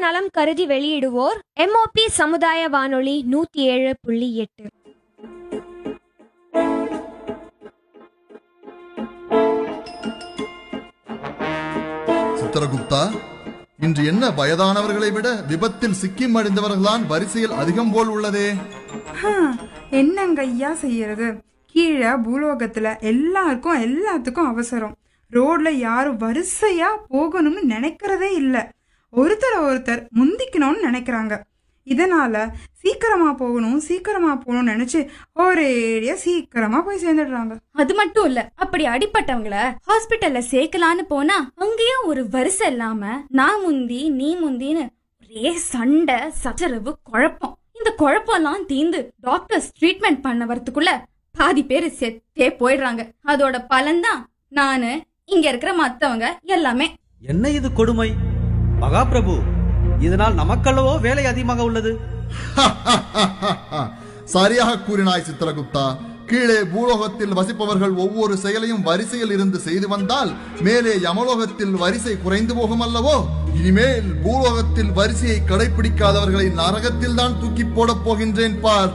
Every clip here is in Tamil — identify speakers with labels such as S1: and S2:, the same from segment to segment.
S1: நலம் கருதி வெளியிடுவோர் எம்ஓபி சமுதாய வானொலி நூத்தி ஏழு புள்ளி எட்டு
S2: சித்திரகுப்தா இன்று என்ன வயதானவர்களை விட விபத்தில் சிக்கி மடிந்தவர்கள்தான் வரிசையில் அதிகம் போல் உள்ளதே
S3: ஹம், என்னங்க ஐயா செய்யறது கீழே பூலோகத்துல எல்லாருக்கும் எல்லாத்துக்கும் அவசரம் ரோட்ல யாரும் வரிசையா போகணும்னு நினைக்கிறதே இல்ல ஒருத்தர் ஒருத்தர் முந்திக்கணும்னு நினைக்கிறாங்க இதனால சீக்கிரமா போகணும் சீக்கிரமா போகணும்னு நினைச்சு ஒரேடியா சீக்கிரமா போய் சேர்ந்துடுறாங்க
S4: அது மட்டும் இல்ல அப்படி அடிப்பட்டவங்கள ஹாஸ்பிட்டல்ல சேர்க்கலான்னு போனா அங்கேயும் ஒரு வரிசை இல்லாம நான் முந்தி நீ முந்தின்னு ஒரே சண்டை சச்சரவு குழப்பம் இந்த குழப்பம்லாம் தீந்து டாக்டர்ஸ் ட்ரீட்மெண்ட் பண்ண வரதுக்குள்ள பாதி பேர் செத்தே போயிடுறாங்க அதோட பலன்தான் நானு இங்க இருக்கிற மத்தவங்க எல்லாமே
S5: என்ன இது கொடுமை மகாபிரபு இதனால் நமக்கல்லவோ வேலை அதிகமாக உள்ளது
S2: சரியாக கூறினாய் சித்திரகுப்தா கீழே பூலோகத்தில் வசிப்பவர்கள் ஒவ்வொரு செயலையும் வரிசையில் இருந்து செய்து வந்தால் மேலே யமலோகத்தில் வரிசை குறைந்து போகும் அல்லவோ இனிமேல் பூலோகத்தில் வரிசையை கடைபிடிக்காதவர்களை நரகத்தில் தான் தூக்கி போடப் போகின்றேன் பார்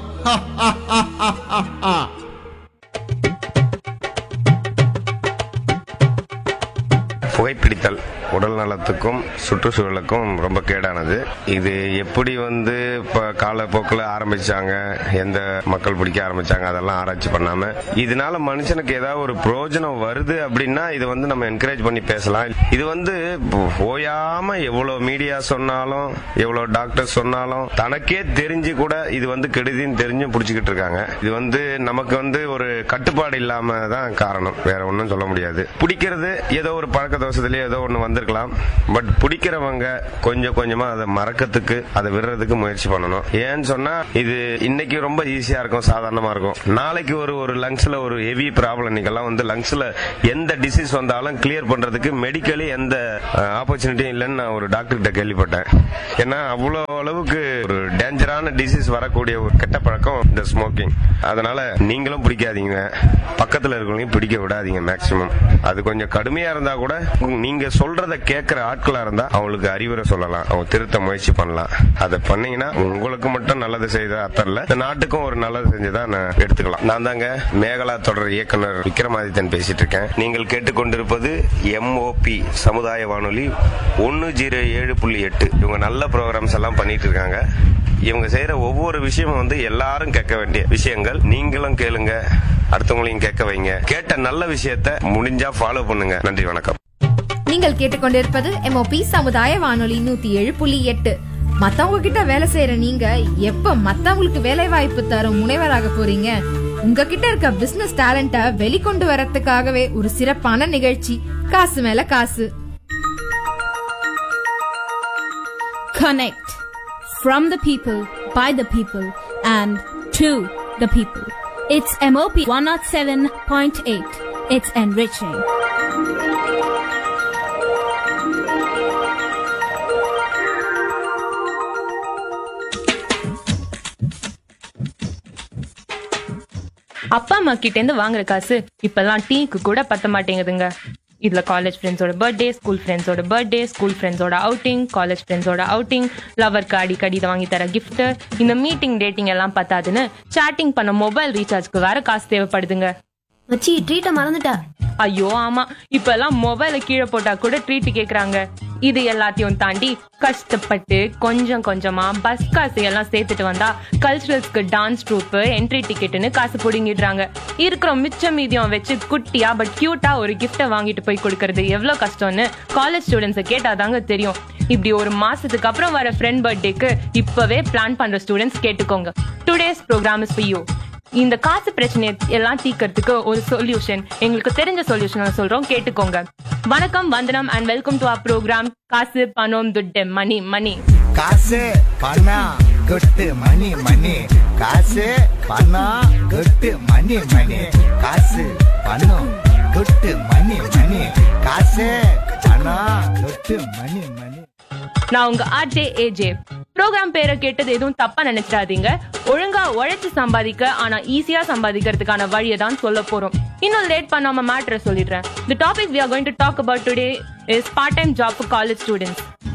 S6: புகைப்பிடித்தல் உடல் நலத்துக்கும் சுற்றுச்சூழலுக்கும் ரொம்ப கேடானது இது எப்படி வந்து இப்போ காலப்போக்கில் ஆரம்பிச்சாங்க எந்த மக்கள் பிடிக்க ஆரம்பிச்சாங்க அதெல்லாம் ஆராய்ச்சி பண்ணாம இதனால மனுஷனுக்கு ஏதாவது ஒரு பிரயோஜனம் வருது அப்படின்னா இது வந்து நம்ம என்கரேஜ் பண்ணி பேசலாம் இது வந்து ஓயாம எவ்வளவு மீடியா சொன்னாலும் எவ்வளவு டாக்டர் சொன்னாலும் தனக்கே தெரிஞ்சு கூட இது வந்து கெடுதின்னு தெரிஞ்சும் பிடிச்சிக்கிட்டு இருக்காங்க இது வந்து நமக்கு வந்து ஒரு கட்டுப்பாடு இல்லாம தான் காரணம் வேற ஒன்றும் சொல்ல முடியாது பிடிக்கிறது ஏதோ ஒரு பழக்க தோஷத்திலேயே ஏதோ ஒன்று வந்திருக்கலாம் பட் பிடிக்கிறவங்க கொஞ்சம் கொஞ்சமா அதை மறக்கத்துக்கு அதை விடுறதுக்கு முயற்சி பண்ணணும் ஏன்னு சொன்னா இது இன்னைக்கு ரொம்ப ஈஸியா இருக்கும் சாதாரணமா இருக்கும் நாளைக்கு ஒரு ஒரு லங்ஸ்ல ஒரு ஹெவி ப்ராப்ளம் இன்னைக்கெல்லாம் வந்து லங்ஸ்ல எந்த டிசீஸ் வந்தாலும் கிளியர் பண்றதுக்கு மெடிக்கலி எந்த ஆப்பர்ச்சுனிட்டியும் இல்லைன்னு நான் ஒரு டாக்டர் கிட்ட கேள்விப்பட்டேன் ஏன்னா அவ்வளோ அளவுக்கு ஒரு டேஞ்சரான டிசீஸ் வரக்கூடிய ஒரு கெட்ட பழக்கம் இந்த ஸ்மோக்கிங் அதனால நீங்களும் பிடிக்காதீங்க பக்கத்துல இருக்கிறவங்களையும் பிடிக்க விடாதீங்க மேக்சிமம் அது கொஞ்சம் கடுமையா இருந்தா கூட நீங்க சொல்றத கேட்கிற ஆட்களா இருந்தா அவங்களுக்கு அறிவுரை சொல்லலாம் அவங்க திருத்த முயற்சி பண்ணலாம் அதை பண்ணீங்கன்னா உங்களுக்கு மட்டும் நல்லது செய்த அத்தரில் இந்த நாட்டுக்கும் ஒரு நல்லது செஞ்சதா நான் எடுத்துக்கலாம் நான் தாங்க மேகலா தொடர் இயக்குனர் விக்ரமாதித்தன் பேசிட்டு இருக்கேன் நீங்கள் கேட்டுக்கொண்டிருப்பது எம்ஓபி சமுதாய வானொலி ஒன்னு ஜீரோ ஏழு புள்ளி எட்டு இவங்க நல்ல ப்ரோக்ராம்ஸ் எல்லாம் பண்ணிட்டு இருக்காங்க இவங்க செய்யற ஒவ்வொரு விஷயமும் வந்து எல்லாரும் கேட்க வேண்டிய விஷயங்கள் நீங்களும் கேளுங்க அடுத்தவங்களையும் கேட்க வைங்க கேட்ட நல்ல விஷயத்த முடிஞ்சா ஃபாலோ பண்ணுங்க நன்றி வணக்கம்
S7: நீங்கள் கேட்டுக்கொண்டிருப்பது எம்ஓபி சமுதாய வானொலி நூத்தி ஏழு புள்ளி எட்டு மத்தவங்க கிட்ட வேலை செய்யற நீங்க எப்ப மத்தவங்களுக்கு வேலை வாய்ப்பு தரும் முனைவராக போறீங்க உங்ககிட்ட இருக்க பிசினஸ் டேலண்ட வெளிக்கொண்டு வரதுக்காகவே ஒரு சிறப்பான நிகழ்ச்சி காசு மேல காசு
S8: Connect from the people, by the people, and to the people. It's MOP 107.8. It's enriching.
S9: அப்பா அம்மா கிட்ட இருந்து வாங்குற காசு இப்பெல்லாம் டீக்கு கூட பத்த மாட்டேங்குதுங்க இதுல காலேஜ் ஃப்ரெண்ட்ஸோட பர்த்டே ஸ்கூல் ஃப்ரெண்ட்ஸோட பர்த்டே ஸ்கூல் ஃப்ரெண்ட்ஸோட அவுட்டிங் காலேஜ் ஃப்ரெண்ட்ஸோட அவுட்டிங் லவருக்கு அடிக்கடி இதை வாங்கி தர gift இந்த மீட்டிங் டேட்டிங் எல்லாம் பத்தாதுன்னு சாட்டிங் பண்ண மொபைல் ரீசார்ஜ்க்கு வேற காசு தேவைப்படுதுங்க
S10: மச்சி ட்ரீட்ட மறந்துட்டா
S9: ஐயோ ஆமா இப்ப எல்லாம் மொபைல கீழே போட்டா கூட ட்ரீட் கேக்குறாங்க இது எல்லாத்தையும் தாண்டி கஷ்டப்பட்டு கொஞ்சம் கொஞ்சமா பஸ் காசு எல்லாம் சேர்த்துட்டு வந்தா கல்ச்சுரல்ஸ்க்கு டான்ஸ் ட்ரூப் என்ட்ரி டிக்கெட்னு காசு புடுங்கிடுறாங்க இருக்கிற மிச்ச மீதியம் வச்சு குட்டியா பட் கியூட்டா ஒரு கிஃப்ட வாங்கிட்டு போய் கொடுக்கறது எவ்வளவு கஷ்டம்னு காலேஜ் ஸ்டூடெண்ட்ஸை கேட்டாதாங்க தெரியும் இப்படி ஒரு மாசத்துக்கு அப்புறம் வர ஃப்ரெண்ட் பர்த்டேக்கு இப்பவே பிளான் பண்ற ஸ்டூடெண்ட்ஸ் கேட்டுக்கோங்க டுடேஸ் ப்ரோக்ராம் இஸ் யூ இந்த காசு பிரச்சனையை எல்லாம் தீர்க்கறதுக்கு ஒரு சொல்யூஷன் எங்களுக்கு தெரிஞ்ச சொல்யூஷன் சொல்றோம் கேட்டுக்கோங்க வணக்கம் வந்தனம் and welcome to our programme காசு பணம் துட்டு மணி மணி
S11: காசு பணம் கொட்டு மணி மணி காசு பணம் கொட்டு மணி மணி காசு பணம் கொட்டு மணி மணி காசு பணம் கொட்டு மணி மணி
S9: நான் உங்க ஆர்ஜே ஏஜே ப்ரோக்ராம் பேரை கேட்டது எதுவும் தப்பா நினைச்சிடாதீங்க ஒழுங்கா உழைச்சு சம்பாதிக்க ஆனா ஈஸியா சம்பாதிக்கிறதுக்கான வழியை தான் சொல்ல போறோம் இன்னும் லேட் பண்ணாம மேட்ரை சொல்லிடுறேன் the topic we are going to talk about today is part time job for college students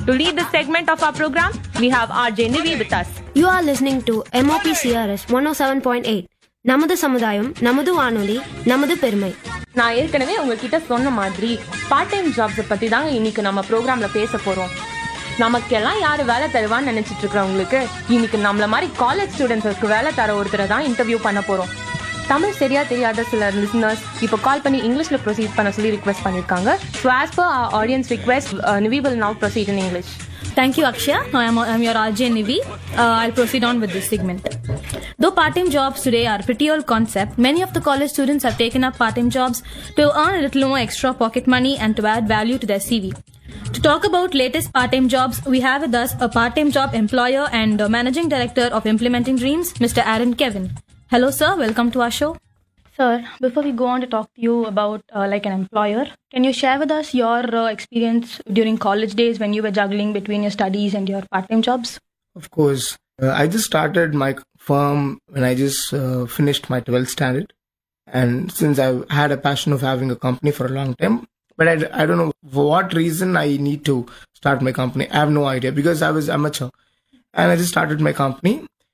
S9: To lead this segment of our program, we have RJ Nivi with us.
S10: You are listening to MOP CRS 107.8 நமது சமுதாயம் நமது வானொலி நமது பெருமை
S9: நான் ஏற்கனவே உங்ககிட்ட சொன்ன மாதிரி பார்ட் டைம் ஜாப்ஸை பத்தி தாங்க இன்னைக்கு நம்ம ப்ரோக்ராம்ல பேச போறோம் நமக்கெல்லாம் யாரு வேலை தருவான்னு நினைச்சிட்டு இருக்கிறவங்களுக்கு இன்னைக்கு நம்மள மாதிரி காலேஜ் ஸ்டூடெண்ட்ஸ்க்கு வேலை தர ஒருத்தரை தான் இன்டர்வியூ பண்ண போறோம் தமிழ் சரியா தெரியாத சில லிசனர்ஸ் இப்போ கால் பண்ணி இங்கிலீஷ்ல ப்ரொசீட் பண்ண சொல்லி ரிக்வெஸ்ட் பண்ணிருக்காங்க so as per audience request Nivi will now proceed in English
S8: Thank you, Akshaya. Now I'm, I'm your RJ Nivi. Uh, I'll proceed on with this segment. Though part-time jobs today are a pretty old concept, many of the college students have taken up part-time jobs to earn a little more extra pocket money and to add value to their CV. To talk about latest part-time jobs, we have with us a part-time job employer and uh, managing director of Implementing Dreams, Mr. Aaron Kevin. Hello, sir. Welcome to our show.
S12: Sir, before we go on to talk to you about uh, like an employer, can you share with us your uh, experience during college days when you were juggling between your studies and your part-time jobs?
S13: Of course. Uh, I just started my firm when I just uh, finished my 12th standard. And since I've had a passion of having a company for a long time, but I, I don't know for what reason I need to start my company. I have no idea because I was amateur. And I just started my company.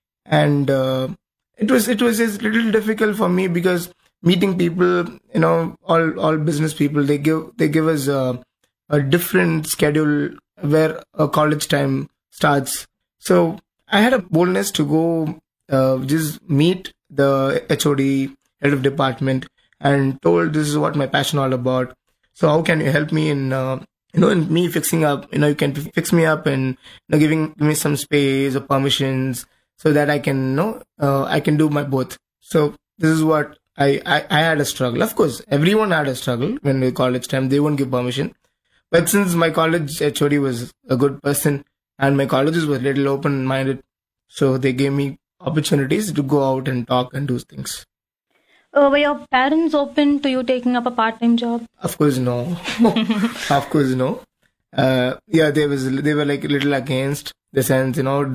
S13: And uh, it was it was a little difficult for me because meeting people, you know, all all business people, they give they give us a, a different schedule where a college time starts. So I had a boldness to go uh, just meet the HOD head of department and told this is what my passion all about. So how can you help me in uh, you know in me fixing up? You know you can fix me up and you know, giving me some space or permissions so that I can you know uh, I can do my both. So this is what I, I I had a struggle. Of course, everyone had a struggle when we college time. They won't give permission. But since my college HOD was a good person and my colleges were little open minded, so they gave me opportunities to go out and talk and do things.
S12: Uh, were your parents open to you taking up a part-time job?
S13: Of course, no. of course, no. Uh, yeah, they was they were like a little against the sense, you know,